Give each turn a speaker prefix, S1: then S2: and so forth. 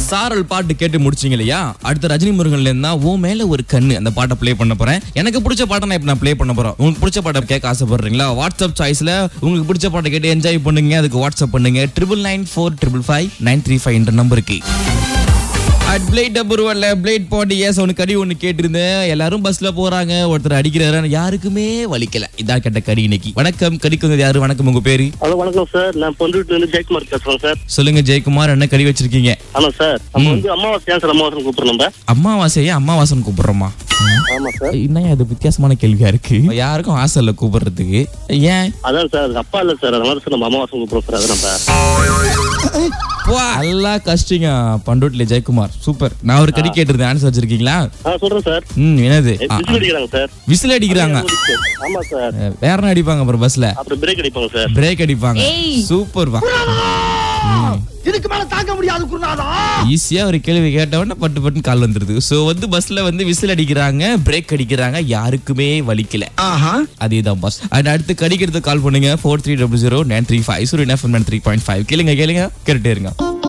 S1: சாரல் பாட்டு கேட்டு முடிச்சீங்க இல்லையா அடுத்த ரஜினி முருகன்ல இருந்தா ஓ மேல ஒரு கண்ணு அந்த பாட்டை ப்ளே பண்ண போறேன் எனக்கு பிடிச்ச பாட்டை நான் இப்ப நான் ப்ளே பண்ண போறேன் உங்களுக்கு பிடிச்ச பாட்டை கேட்க ஆசைப்படுறீங்களா வாட்ஸ்அப் சாய்ஸ்ல உங்களுக்கு பிடிச்ச பாட்டை கேட்டு என்ஜாய் பண்ணுங்க அதுக்கு வாட்ஸ்அப் பண்ணுங்க triple nine four triple five nine three five என்ற நம்பருக்கு அட் பிளேட் டபுருவல்ல பிளேட் பாட்டி ஏஸ் ஒன்று கடி ஒன்று கேட்டிருந்தேன் எல்லாரும் பஸ்ல போறாங்க ஒருத்தர் அடிக்கிறாரு ஆனா யாருக்குமே வலிக்கல இதான் கேட்ட கடி இன்னைக்கு வணக்கம் கடிக்குங்க யாரு வணக்கம் உங்க பேரு
S2: ஹலோ வணக்கம் சார் நான் பொன்றுட்டு இருந்து ஜெயக்குமார் பேசுறேன் சார்
S1: சொல்லுங்க ஜெயக்குமார் என்ன கடி வச்சிருக்கீங்க
S2: ஆமா சார் நம்ம வந்து அமாவாசை ஏன் சார் அமாவாசை கூப்பிடுறோம் நம்ம
S1: அம்மாவாசையா அம்மாவாசன் கூப்பிடுறோமா
S2: ஆமா சார்
S1: என்னையா இது வித்தியாசமான கேள்வியா இருக்கு யாருக்கும் ஆசை இல்ல கூப்பிடுறதுக்கு ஏன்
S2: அதான் சார் அது அப்பா இல்ல சார் அதனால சார் நம்ம அமாவாசை கூப்பிடுறோம் சார் அது நம்ம
S1: நல்லா கஷ்டிங்க பண்டோட்ல ஜெயக்குமார் சூப்பர் நான் ஒரு கடி கேட்டிருந்தேன் ஆன்சர் வச்சிருக்கீங்களா
S2: ஆ சொல்றேன் சார்
S1: ம் என்னது
S2: விசில் அடிக்கிறாங்க சார்
S1: விசில் அடிக்கிறாங்க
S2: ஆமா சார்
S1: அஹ், வேற என்ன அடிப்பாங்க அப்புறம் பஸ்ல
S2: அப்புறம் பிரேக் அடிப்பாங்க சார்
S1: பிரேக் அடிப்பாங்க சூப்பர் வா
S3: இதுக்கு மேல தாங்க முடியாது குருநாதா
S1: ஈஸியா ஒரு கேள்வி கேட்டவொடனே பட்டு பட்டு கால் வந்துருது சோ வந்து பஸ்ல வந்து விசில் அடிக்கிறாங்க பிரேக் அடிக்கிறாங்க யாருக்குமே வலிக்கல
S3: ஆஹா
S1: அதேதான் பாஸ் அண்ட் அடுத்து கடிக்கிறதுக்கு கால் பண்ணுங்க four three double zero nine three five Suryan FM three point five கேளுங்க கேளுங்க கேட்டுட்டே இருங்க